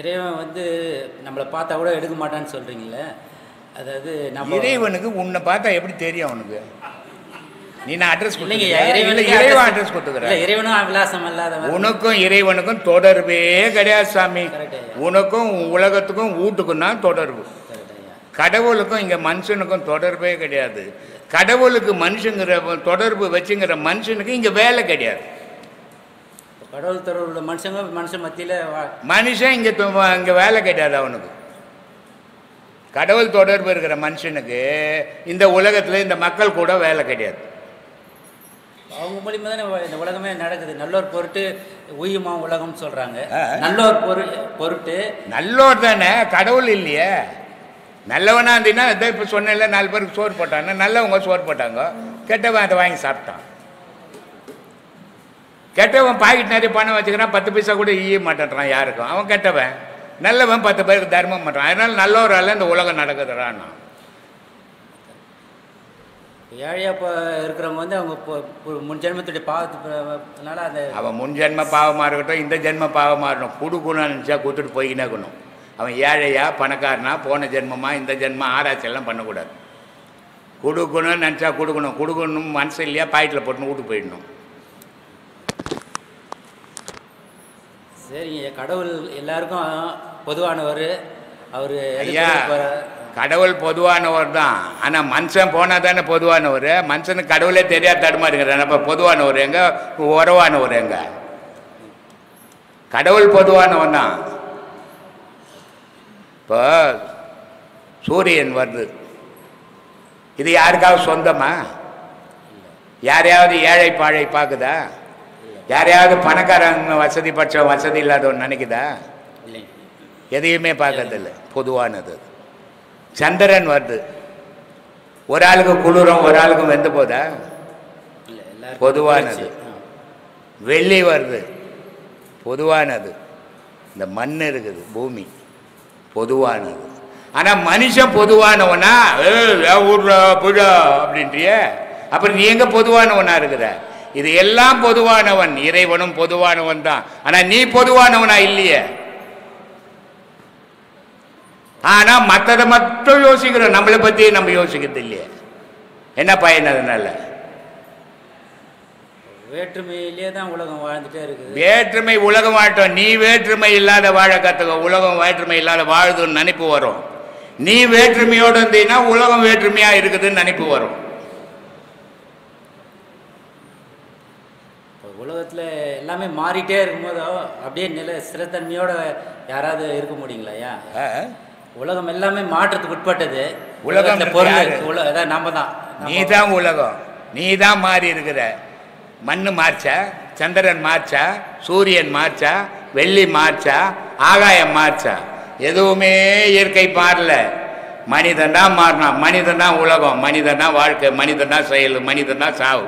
இறைவன் வந்து நம்மளை பார்த்தா கூட எடுக்க மாட்டான்னு சொல்கிறீங்களே அதாவது நம்ம இறைவனுக்கு உன்னை பார்த்தா எப்படி தெரியும் அவனுக்கு நீ நான் அட்ரஸ் இல்லைங்க கொடுத்துருக்கேன் இறைவனுக்கு இறைவன் address- அட்ரஸ் இல்ல, கொடுத்துக்கிறேன் இறைவனும் விலாசம் இல்லாதவன் உனக்கும் இறைவனுக்கும் தொடர்பே கிடையாது சாமி Correct ஐயா. உனக்கும் உலகத்துக்கும் வீட்டுக்கும் தான் தொடர்பு Correct ஐயா. கடவுளுக்கும் இங்கே மனுஷனுக்கும் தொடர்பே கிடையாது கடவுளுக்கு மனுஷங்கிற தொடர்பு வச்சுங்கிற மனுஷனுக்கு இங்கே வேலை கிடையாது இப்ப கடவுள் தொடர்பு உள்ள மனுஷங்க மனுஷன் மத்தியில் மனுஷன் இங்கே இங்கே வேலை கிடையாது அவனுக்கு கடவுள் தொடர்பு இருக்கிற மனுஷனுக்கு இந்த உலகத்தில் இந்த மக்கள் கூட வேலை கிடையாது அவங்க மூலியமா தானே இந்த உலகமே நடக்குது நல்லோர் பொருட்டு உயுமா உலகம்னு சொல்றாங்க ஆ. நல்லோர் பொரு பொருட்டு நல்லோர் தானே கடவுள் இல்லையே நல்லவனா இருந்தீங்கன்னா இதை இப்போ சொன்னேன்ல நாலு பேருக்கு சோறு போட்டாங்க நல்லவங்க சோறு போட்டாங்க கெட்டவன் அதை வாங்கி சாப்பிட்டான் கெட்டவன் பாக்கெட் நிறைய பணம் வச்சுக்கிறான் பத்து பைசா கூட ஈய மாட்டேன்றான் யாருக்கும் அவன் கெட்டவன் நல்லவன் பத்து பேருக்கு தர்மம் பண்ணுறான் அதனால நல்லவரால் இந்த உலகம் நடக்குதுறான் ஏழையா இப்போ இருக்கிறவங்க வந்து அவங்க பொ- பொ- முன் ஜென்மத்துடைய பாவத்தினால அந்த அவன் முன் ஜென்ம பாவமாக இருக்கட்டும் இந்த ஜென்ம பாவமாக இருக்கட்டும் கொடுக்கணும்னு நினச்சா கொடுத்துட்டு போய்க்கினே இருக்கணும் அவன் ஏழையா பணக்காரனா போன ஜென்மமா இந்த ஜென்மம் ஆராய்ச்சி எல்லாம் பண்ணக்கூடாது கொடுக்கணும்னு நினச்சா கொடுக்கணும் கொடுக்கணும் மனசு இல்லையா பாக்கெட்டில் போட்டுன்னு வீட்டுக்கு போயிடணும் சரிங்க கடவுள் எல்லாருக்கும் பொதுவானவர் அவர் ஐயா கடவுள் பொதுவானவர் தான் ஆனால் மனுஷன் போனால் தானே பொதுவானவர் மனுஷனுக்கு கடவுளே தெரியாத தடுமாறுங்கிறான் அப்போ பொதுவானவர் எங்க உறவானவர் எங்க கடவுள் பொதுவானவன் தான் இப்போ சூரியன் வருது இது யாருக்காவது சொந்தமா யாரையாவது ஏழை பாழை பார்க்குதா யாரையாவது பணக்காரங்க வசதி பட்சம் வசதி இல்லாதவன் நினைக்குதா இல்லைங்க எதையுமே பார்க்கறதில்ல பொதுவானது அது. சந்திரன் வருது ஒரு ஆளுக்கு குளிரும் ஒரு ஆளுக்கும் வெந்து போதா இல்லை எல்லாருக்கும் பொதுவானது. ஆ. வெள்ளி வருது பொதுவானது இந்த மண் இருக்குது பூமி பொதுவானது ஆனால் மனுஷன் பொதுவானவனா ஊர்ல புழா அப்படின்றியே அப்புறம் நீ எங்க பொதுவானவனா இருக்கிற இது எல்லாம் பொதுவானவன் இறைவனும் பொதுவானவன் தான் ஆனால் நீ பொதுவானவனா இல்லையே ஆனா மற்றதை மட்டும் யோசிக்கிறோம் நம்மளை பத்தி நம்ம யோசிக்கிறது இல்லையே என்ன பயன் அதனால வேற்றுமையிலே தான் உலகம் வாழ்ந்துட்டே இருக்குது வேற்றுமை உலகம் வாழட்டும் நீ வேற்றுமை இல்லாத வாழ கத்துக்க உலகம் வேற்றுமை இல்லாத வாழுதுன்னு நினைப்பு வரும் நீ வேற்றுமையோடு இருந்தீங்கன்னா உலகம் வேற்றுமையா இருக்குதுன்னு நினைப்பு வரும் இப்போ உலகத்தில் எல்லாமே மாறிட்டே இருக்கும்போது அப்படியே நில ஸ்திரத்தன்மையோட யாராவது இருக்க முடியுங்களா ஐயா ஆ? உலகம் எல்லாமே மாற்றத்துக்கு உட்பட்டது உலகம் உலகத்துல பொருள் யாரு? இருக்கு. உல- அதான் நம்ம தான் நீ தான் உலகம் நீ தான் மாறி இருக்கிற மண்ணு மார்ச்சா சந்திரன் மார்ச்சா சூரியன் மார்ச்சா வெள்ளி மார்ச்சா ஆகாயம் மார்ச்சா எதுவுமே இயற்கை மாறல மனிதன் தான் மாறினான் மனிதன் தான் உலகம் மனிதன் தான் வாழ்க்கை மனிதன் தான் செயல் மனிதன் தான் சாவு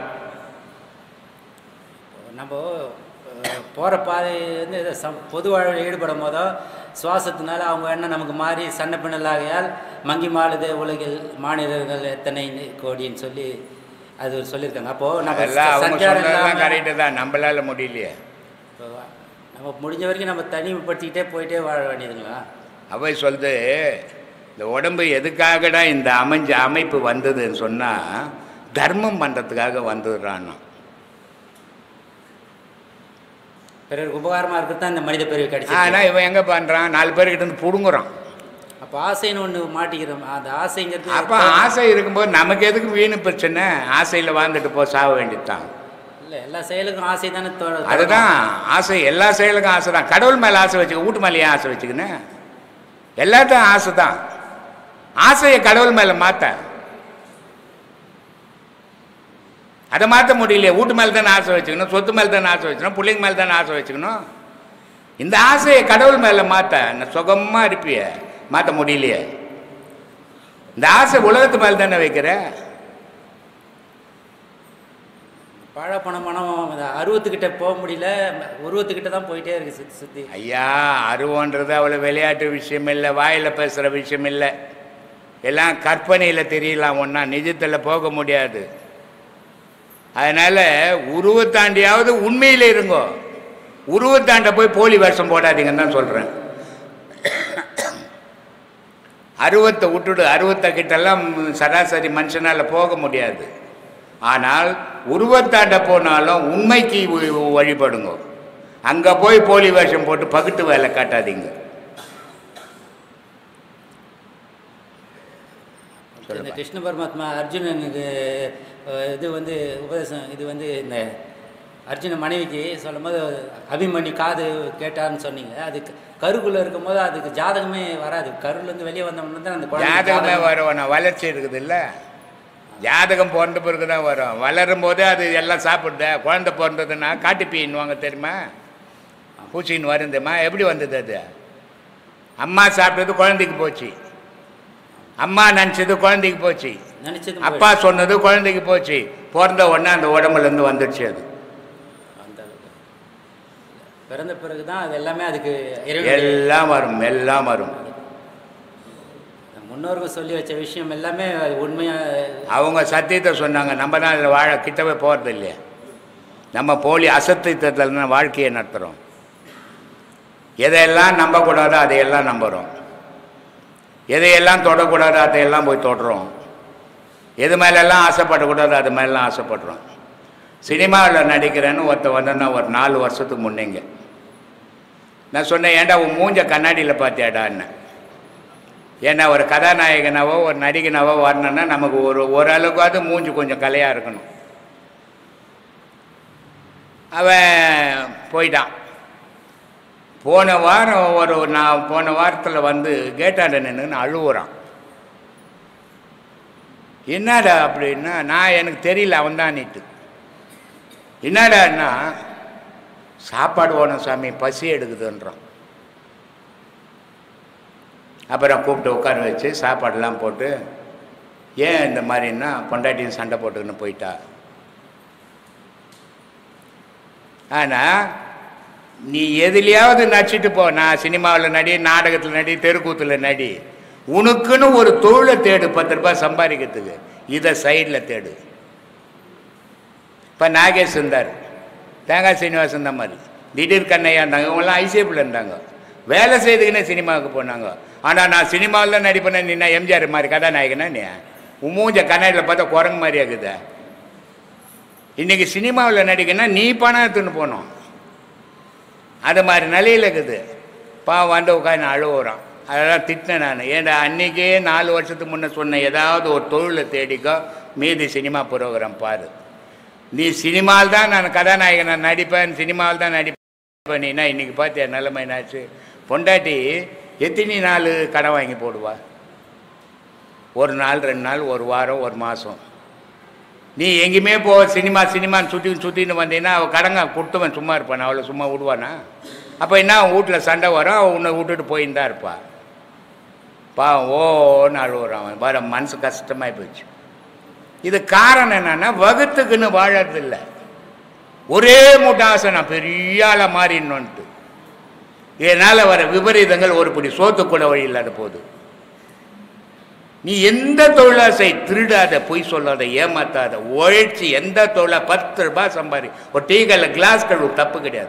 நம்ம அஹ், போற பாதை வந்து இதை சம் பொது வாழ்வில் ஈடுபடும் போதோ சுவாசத்தினால அவங்க எண்ணம் நமக்கு மாறி சன்ன பின்னலாகையால் மங்கி மாளுதே உலகில் மாநிலர்கள் எத்தனை கோடின்னு சொல்லி அது ஒரு சொல்லியிருக்காங்க அப்போ நம்ம அதெல்லாம் அவங்க சஞ்சாரம் சொன்னதெல்லாம் இல்லாம- கரெக்டு தான் நம்மளால முடியலையே இப்போ நம்ம முடிஞ்ச வரைக்கும் நம்ம தனிமைப்படுத்திக்கிட்டே போயிட்டே வாழ வேண்டியதுங்களா அவை சொல்லுது இந்த உடம்பு எதுக்காகடா இந்த அமைஞ்ச அமைப்பு வந்ததுன்னு சொன்னால் தர்மம் பண்ணுறதுக்காக வந்துடுறான்னா பிறருக்கு உபகாரமாக இருக்கிறது தான் இந்த மனித பிறகு கிடைச்சி ஆனால் இவன் எங்கே பண்ணுறான் நாலு பேர்கிட்ட இருந்து பிடுங்குறான் அப்போ ஆசைன்னு ஒன்று மாட்டிக்கிறோம் அந்த ஆசைங்கிறது அப்போ ஆசை இருக்கும்போது நமக்கு எதுக்கு வீணு பிரச்சனை ஆசையில் வாழ்ந்துட்டு போ சாக வேண்டியதுதான் இல்லை எல்லா செயலுக்கும் ஆசை தானே தோ- அதுதான் ஆசை எல்லா செயலுக்கும் ஆசை தான் கடவுள் மேலே ஆசை வச்சுக்க வீட்டு மேலே ஏன் ஆசை வச்சுக்கின்னு எல்லாத்தையும் ஆசை தான் ஆசையை கடவுள் மேலே மாற்ற அதை மாற்ற முடியலையே வீட்டு மேலே தானே ஆசை வச்சுக்கணும் சொத்து மேலே தானே ஆசை வச்சுக்கணும் பிள்ளைங்க மேலே தானே ஆசை வச்சுக்கணும் இந்த ஆசையை கடவுள் மேலே மாற்ற சுகமாக இருப்பிய மாற்ற முடியலையே இந்த ஆசை உலகத்து மேலே தானே வைக்கிற பழப்பண மனம் அந்த அருவத்துக்கிட்ட போக முடியல உருவத்துக்கிட்ட தான் போயிட்டே இருக்கு சுற்றி சுற்றி ஐயா அருவன்றது அவ்வளோ விளையாட்டு விஷயம் இல்லை வாயில் பேசுகிற விஷயம் இல்லை எல்லாம் கற்பனையில் தெரியலாம் ஒன்றா நிஜத்தில் போக முடியாது அதனால் உருவத்தாண்டியாவது உண்மையில் இருங்கோ உருவத்தாண்ட போய் போலி வேஷம் போடாதீங்கன்னு தான் சொல்கிறேன் அருவத்தை விட்டுடு அருவத்தை கிட்டெல்லாம் சராசரி மனுஷனால் போக முடியாது ஆனால் உருவத்தாண்ட போனாலும் உண்மைக்கு வ- வழிபடுங்க அங்கே போய் போலி வேஷம் போட்டு பகுட்டு வேலை காட்டாதீங்க இந்த கிருஷ்ண பரமாத்மா அர்ஜுனனுக்கு அஹ், இது வந்து உபதேசம் இது வந்து இந்த அர்ஜுன மனைவிக்கு சொல்லும்போது அபிமன்யு காது கேட்டான்னு சொன்னீங்க அது க- கருக்குள்ள இருக்கும்போது அதுக்கு ஜாதகமே வராது கருலேருந்து வெளியே வந்தவொடனே தான் அந்த குழந்தைக்கு ஜாதகமே ஜாதகம் வரும் நான் வளர்ச்சி இருக்குது இல்லை ஜாதகம் பிறந்த பிறகு தான் வரும் வளரும் போதே அது எல்லாம் சாப்பிடுத குழந்தை பிறந்ததுன்னா காட்டுப்பீன்னுவாங்க தெரியுமா பூச்சின்னு வருந்துமா எப்படி வந்தது அது அம்மா சாப்பிட்டது குழந்தைக்கு போச்சு அம்மா நினச்சது குழந்தைக்கு போச்சு நினைச்சது அப்பா சொன்னது குழந்தைக்கு போச்சு பிறந்த உடனே அந்த உடம்புலேருந்து வந்துடுச்சு அது அந்த அளவுக்கு. பிறந்த பிறகு தான் அது எல்லாமே அதுக்கு இறைவனுடைய எல்லாம் வரும் எல்லாம் வரும் முன்னோர்கள் சொல்லி வச்ச விஷயம் எல்லாமே அது உண்மையா அவங்க சத்தியத்தை சொன்னாங்க நம்ம தான் அதில் வாழ கிட்டவே போகிறது இல்லையா நம்ம போலி அசத்தியத்தில் தான் வாழ்க்கையை நடத்துகிறோம் எதையெல்லாம் நம்பக்கூடாதோ அதையெல்லாம் நம்புகிறோம் எதையெல்லாம் தொடக்கூடாதோ அதையெல்லாம் போய் தொடுறோம் எது மேலெல்லாம் ஆசைப்படக்கூடாதோ அது மேலெல்லாம் ஆசைப்படுறோம் சினிமாவில் நடிக்கிறேன்னு ஒருத்தன் வந்தேன்னா ஒரு நாலு வருஷத்துக்கு முன்னேங்க நான் சொன்னேன் ஏன்டா உன் மூஞ்ச கண்ணாடியில் பார்த்தியாடான்னு ஏன்னா ஒரு கதாநாயகனாவோ ஒரு நடிகனாவோ வரணும்னா நமக்கு ஒரு ஓரளவுக்காவது மூஞ்சி கொஞ்சம் கலையாக இருக்கணும் அவன் போயிட்டான் போன வாரம் ஒரு நான் போன வாரத்தில் வந்து கேட்டாண்ட நின்று அழுவுறான் என்னடா அப்படின்னா நான் எனக்கு தெரியல அவன் தான் நீட்டு என்னடான்னா சாப்பாடு வேணும் சாமி பசி எடுக்குதுன்றான் அப்புறம் கூப்பிட்டு உட்கார வச்சு சாப்பாடெல்லாம் போட்டு ஏன் இந்த மாதிரின்னா பொண்டாட்டியும் சண்டை போட்டுக்கின்னு போயிட்டா ஆனால் நீ எதுலையாவது நடிச்சிட்டு போ நான் சினிமாவில் நடி நாடகத்தில் நடி தெருக்கூத்தில் நடி உனக்குன்னு ஒரு தொழிலை தேடு பத்து ரூபாய் சம்பாதிக்கிறதுக்கு இதை சைடில் தேடு இப்போ நாகேஷ் இருந்தார் தேங்காய் சீனிவாசன் தான் மாதிரி திடீர் கண்ணையா இருந்தாங்க இவங்கெல்லாம் ஐசிஎஃப்ல இருந்தாங்க வேலை செய்துக்கினே சினிமாவுக்கு போனாங்க ஆனால் நான் சினிமாவில் தான் நடிப்பேன் நீ எம்ஜிஆர் மாதிரி கதாநாயகனா நீ உன் மூஞ்ச கண்ணாடியில் பார்த்தா குரங்கு மாதிரி ஆகுது இன்னைக்கு சினிமாவில் நடிக்கணும்னா நீ பணம் எடுத்துன்னு போகணும் அது மாதிரி நிலையில் இருக்குது பா வந்து உட்காந்து அழுவுறான் அதெல்லாம் திட்டினேன் நான் ஏன்டா அன்றைக்கே நாலு வருஷத்துக்கு முன்னே சொன்ன ஏதாவது ஒரு தொழிலை தேடிக்கோ மீதி சினிமா ப்ரோக்ராம் பாரு நீ சினிமாவில் தான் நான் கதாநாயகன் நான் நடிப்பேன் சினிமாவில் தான் நடிப்பேன் நீனா இன்றைக்கி பார்த்தியா நிலைமை என்னாச்சு பொண்டாட்டி எத்தனை நாள் கடன் வாங்கி போடுவா ஒரு நாள் ரெண்டு நாள் ஒரு வாரம் ஒரு மாதம் நீ எங்கேயுமே போ சினிமா சினிமான்னு சுற்றி சுற்றின்னு வந்தீங்கன்னா அவள் கடங்க கொடுத்துவன் சும்மா இருப்பான் அவளை சும்மா விடுவானா அப்போ என்ன அவன் வீட்டில் சண்டை வரும் அவன் உன்னை விட்டுட்டு போயின்னு தான் இருப்பா பாவம் ஓன்னு அழுவுறான் அவன் வர மனசு கஷ்டமாகி போச்சு இது காரணம் என்னன்னா வகுத்துக்குன்னு வாழறதில்ல ஒரே மூட்டை ஆசை நான் பெரிய ஆளாக மாறிடணுன்ட்டு இதனால் வர விபரீதங்கள் ஒரு பிடி சோத்துக்கூட வழி இல்லாத போகுது நீ எந்த தொழிலா செய் திருடாத பொய் சொல்லாத ஏமாத்தாத உழைச்சி எந்த தொழிலா பத்து ரூபாய் சம்பாதி ஒரு டீ கல்ல கிளாஸ் கழுவு தப்பு கிடையாது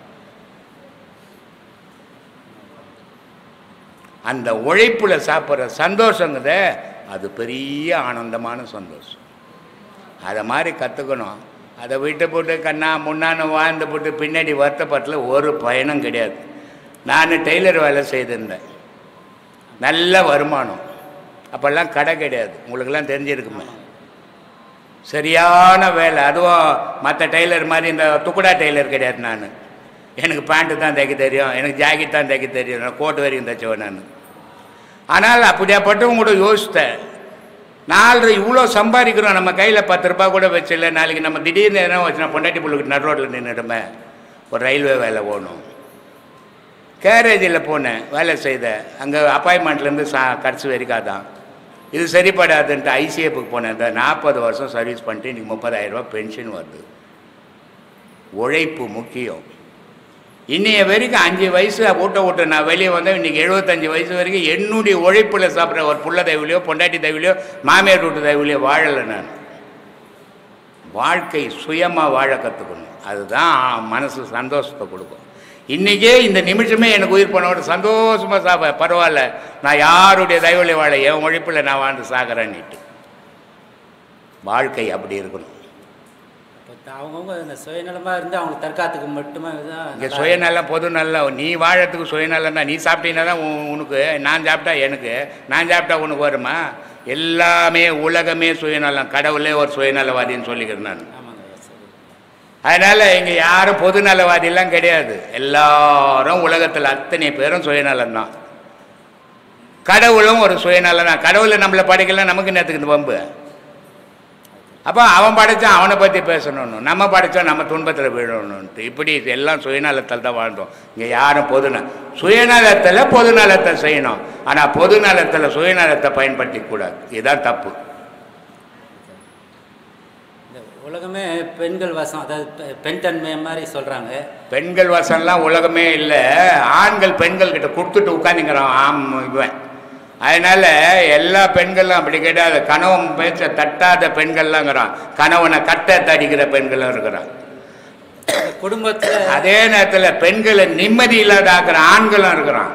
அந்த உழைப்புல சாப்பிட்ற சந்தோஷங்குத அது பெரிய ஆனந்தமான சந்தோஷம் அதை மாதிரி கற்றுக்கணும் அதை விட்டு போட்டு கண்ணா முன்னான்னு வாழ்ந்து போட்டு பின்னாடி வருத்தப்பட்டல ஒரு பயனும் கிடையாது நான் டெய்லர் வேலை செய்திருந்தேன் நல்ல வருமானம் அப்போல்லாம் கடை கிடையாது உங்களுக்கெல்லாம் தெரிஞ்சிருக்குமே சரியான வேலை அதுவும் மற்ற டெய்லர் மாதிரி இந்த துக்குடா டெய்லர் கிடையாது நான் எனக்கு பேண்ட்டு தான் தைக்க தெரியும் எனக்கு ஜாக்கெட் தான் தைக்க தெரியும் நான் கோட்டு வரைக்கும் தைச்சவன் நான் ஆனால் அப்படியாப்பட்டவங்க கூட யோசித்தேன் நாலு இவ்வளோ சம்பாதிக்கிறோம் நம்ம கையில் பத்து ரூபா கூட வச்சில்ல நாளைக்கு நம்ம திடீர்னு என்ன வச்சுனா பொண்டாட்டி புள்ளுக்கு நடு ரோட்டில் நின்றுடுமே ஒரு ரயில்வே வேலை போகணும் கேரேஜில் போனேன் வேலை செய்தேன் அங்கே அப்பாயின்மெண்ட்லேருந்து சா கடைசி வரைக்கும் தான் இது சரிப்படாதுன்ட்டு ஐசிஎஃப்க்கு போனேன் இந்த நாற்பது வருஷம் சர்வீஸ் பண்ணிட்டு இன்றைக்கி முப்பதாயிரரூபா பென்ஷன் வருது உழைப்பு முக்கியம் இன்னைய வரைக்கும் அஞ்சு வயசு ஊட்ட ஊட்ட நான் வெளியே வந்தேன் இன்றைக்கி எழுபத்தஞ்சு வயசு வரைக்கும் என்னுடைய உழைப்பில் சாப்பிட்ற ஒரு புள்ள தயவுலையோ பொண்டாட்டி தயவுலையோ மாமியார் வீட்டு தயவுலையோ வாழலை நான் வாழ்க்கை சுயமாக வாழ கற்றுக்கணும் அதுதான் மனசு சந்தோஷத்தை கொடுக்கும் இன்றைக்கே இந்த நிமிஷமே எனக்கு உயிர் பண்ணோட சந்தோஷமாக சாப்ப பரவாயில்ல நான் யாருடைய தயவுல வாழ என் உழைப்பில் நான் வாழ்ந்து சாகிறேன்னுட்டு வாழ்க்கை அப்படி இருக்கணும் இப்போ அவங்கவுங்க இந்த சுயநலமாக இருந்து அவங்க தற்காத்துக்கு மட்டுமே இதுதான் இங்கே நல்லா சுயநலம் பொது நல்லம் நீ வாழறதுக்கு சுயநலம் தான் நீ சாப்பிட்டீங்கன்னா தான் உ- உனக்கு நான் சாப்பிட்டா எனக்கு நான் சாப்பிட்டா உனக்கு வருமா எல்லாமே உலகமே சுயநலம் கடவுளே ஒரு சுயநலவாதின்னு சொல்லிக்கிறேன் நான் ஆமாங்க ஐயா சரி அதனால் இங்கே யாரும் பொதுநலவாதிலாம் கிடையாது எல்லாரும் உலகத்தில் அத்தனை பேரும் சுயநலம் தான் கடவுளும் ஒரு சுயநலம் தான் கடவுளை நம்மளை படைக்கல நமக்கு நேற்றுக்கு இந்த வம்பு அப்போ அவன் படைச்சான் அவனை பற்றி பேசணும்னு நம்ம படைச்சோம் நம்ம துன்பத்தில் விழணும்ன்ட்டு இப்படி இது எல்லாம் சுயநலத்தில் தான் வாழ்ந்தோம் இங்கே யாரும் பொதுந சுயநலத்தில் பொதுநலத்தை செய்யணும் ஆனால் பொதுநலத்தில் சுயநலத்தை பயன்படுத்திக்க கூடாது இதுதான் தப்பு இந்த உலகமே பெண்கள் வசம் அதாவது பெ- பெண் தன்மை மாதிரி சொல்கிறாங்க பெண்கள் வசம்லாம் உலகமே இல்லை ஆண்கள் பெண்கள் கிட்ட கொடுத்துட்டு உட்காந்துங்கிறான் ஆம் இவன் அதனால எல்லா பெண்களும் அப்படி கிடையாது கணவன் பேச்ச தட்டாத பெண்கள்லாங்கிறான் கணவனை கட்ட தடிக்கிற பெண்களும் இருக்கிறான் குடும்பத்தில் அதே நேரத்தில் பெண்களை நிம்மதி இல்லாத ஆக்குற ஆண்களும் இருக்கிறான்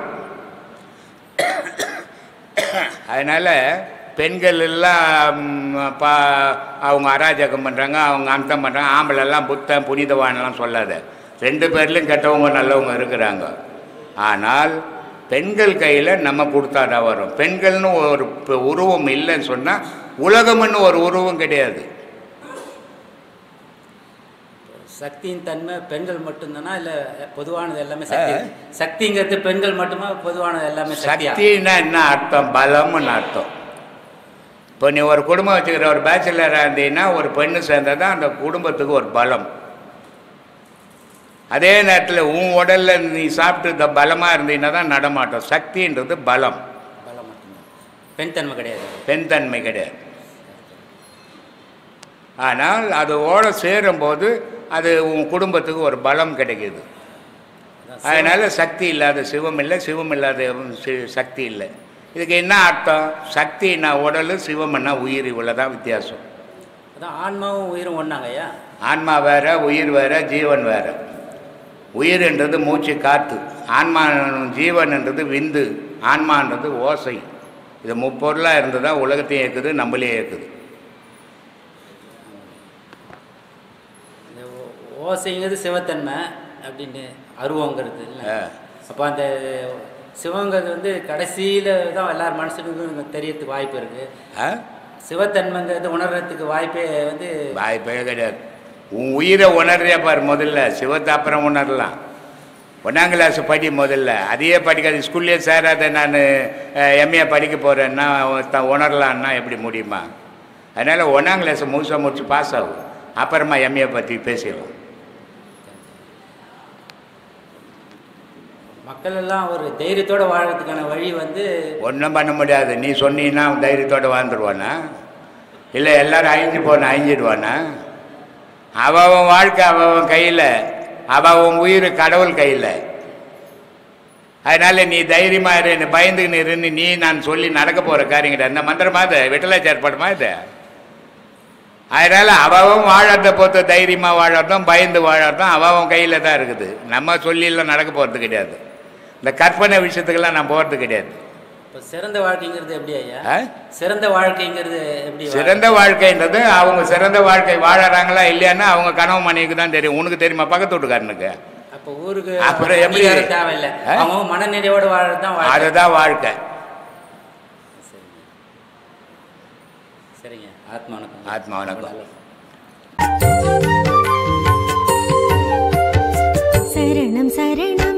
அதனால பெண்கள் எல்லாம் ம், பா அவங்க அராஜகம் பண்ணுறாங்க அவங்க அந்தம் பண்ணுறாங்க ஆம்பளை எல்லாம் புத்தன் புனிதவான்லாம் சொல்லாத ரெண்டு பேர்லையும் கெட்டவங்க நல்லவங்க இருக்கிறாங்க ஆனால் பெண்கள் கையில் நம்ம கொடுத்தாதான் வரும் பெண்கள்னு ஒரு ப- உருவம் இல்லைன்னு சொன்னால் உலகம்னு ஒரு உருவம் கிடையாது சக்தியின் தன்மை பெண்கள் மட்டும்தானா இல்லை பொதுவானது எல்லாமே சக்தி சக்திங்கிறது பெண்கள் மட்டுமா பொதுவானது எல்லாமே சக்தியா சக்தின்னா என்ன அர்த்தம் பலம்னு அர்த்தம் இப்போ நீ ஒரு குடும்பம் வச்சுக்கிற ஒரு பேச்சுலராக இருந்தீங்கன்னா ஒரு பெண்ணு சேர்ந்தால் தான் அந்த குடும்பத்துக்கு ஒரு பலம் அதே நேரத்தில் உன் உடல்ல நீ சாப்பிட்டு இந்த பலமாக இருந்தீங்கன்னா தான் நடமாட்டம் சக்தின்றது பலம் பலம் மட்டும்தான் பெண் தன்மை கிடையாது பெண் தன்மை கிடையாது ஆனால் அது ஓட சேரும்போது அது உன் குடும்பத்துக்கு ஒரு பலம் கிடைக்குது அதான் அதனால சக்தி இல்லாத சிவம் இல்லை சிவம் இல்லாத சி- சக்தி இல்லை இதுக்கு என்ன அர்த்தம் சக்தினா உடல் சிவம்னா உயிர் இவ்வளோதான் வித்தியாசம் அதான் ஆன்மாவும் உயிரும் ஒன்றாங்க ஐயா ஆன்மா வேற உயிர் வேற ஜீவன் வேற உயிர்ன்றது மூச்சு காற்று ஆன்மா ஜீவன்ன்றது விந்து ஆன்மான்றது ஓசை இது முப்பொருளாக இருந்து தான் உலகத்தையும் இயக்குது நம்மளையும் இயக்குது இந்த ஓ- ஓசைங்கிறது சிவத்தன்மை அப்படின்னு அருவங்கிறது இல்லை ஆ. அப்போ அந்த சிவங்கிறது வந்து கடைசியில் தான் எல்லார் மனுஷனுக்கும் தெரியறதுக்கு வாய்ப்பு இருக்குது ஆ சிவத்தன்மைங்கிறது உணர்றதுக்கு வாய்ப்பே வந்து வாய்ப்பே கிடையாது உன் உயிரை உணர்றியா பாரு முதல்ல சிவத்தை அப்புறம் உணரலாம் ஒன்றாம் கிளாஸ் படி முதல்ல அதையே படிக்காது ஸ்கூல்லே சேராத நான் எம்ஏ படிக்க போகிறேன்னா உணரலான்னா எப்படி முடியுமா அதனால் ஒன்றாம் கிளாஸ் முழுசாக முடிச்சு பாஸ் ஆகும் அப்புறமா எம்ஏ பற்றி பேசிடலாம் மக்கள் எல்லாம் ஒரு தைரியத்தோட வாழறதுக்கான வழி வந்து ஒன்றும் பண்ண முடியாது நீ சொன்னீன்னா அவன் தைரியத்தோடு வாழ்ந்துருவானா இல்லை எல்லாரும் அழிஞ்சு போன அழிஞ்சிடுவானா அவன் அவன் வாழ்க்கை அவன் அவன் கையில் அவன் அவன் உயிர் கடவுள் கையில் அதனால நீ தைரியமா இரு நீ பயந்துக்கின்னு இருன்னு நீ நான் சொல்லி நடக்க போகிற காரியங்கிட்ட இந்த மந்திரமா இது விட்டலாச்சார் படமா இது அதனால அவன் வாழறத பொறுத்த தைரியமாக வாழறதும் பயந்து வாழறதும் அவன் கையில் தான் இருக்குது நம்ம சொல்லிலாம் நடக்க போகிறது கிடையாது இந்த கற்பனை விஷயத்துக்கெல்லாம் நான் போகிறது கிடையாது இப்போ சிறந்த வாழ்க்கைங்கிறது எப்படி ஐயா ஆ? சிறந்த வாழ்க்கைங்கிறது எப்படி வா- சிறந்த வாழ்க்கைன்றது அவங்க சிறந்த வாழ்க்கை வாழறாங்களா இல்லையான்னா அவங்க கனவு மனைவிக்கு தான் தெரியும் உனக்கு தெரியுமா பக்கத்து வீட்டுக்காரனுக்கு அப்போ ஊருக்கு அப்புறம் எப்படி? அங்கீகாரம் தேவையில்லை ஆ? அவங்க மனநிறைவோட வாழறது தான் வாழ்க்கை அதுதான் வாழ்க்கை சரிங்க சரிங்க ஆத்மா வணக்கம் ஆத்மா வணக்கம். நல்லது. சரணம் சரணம்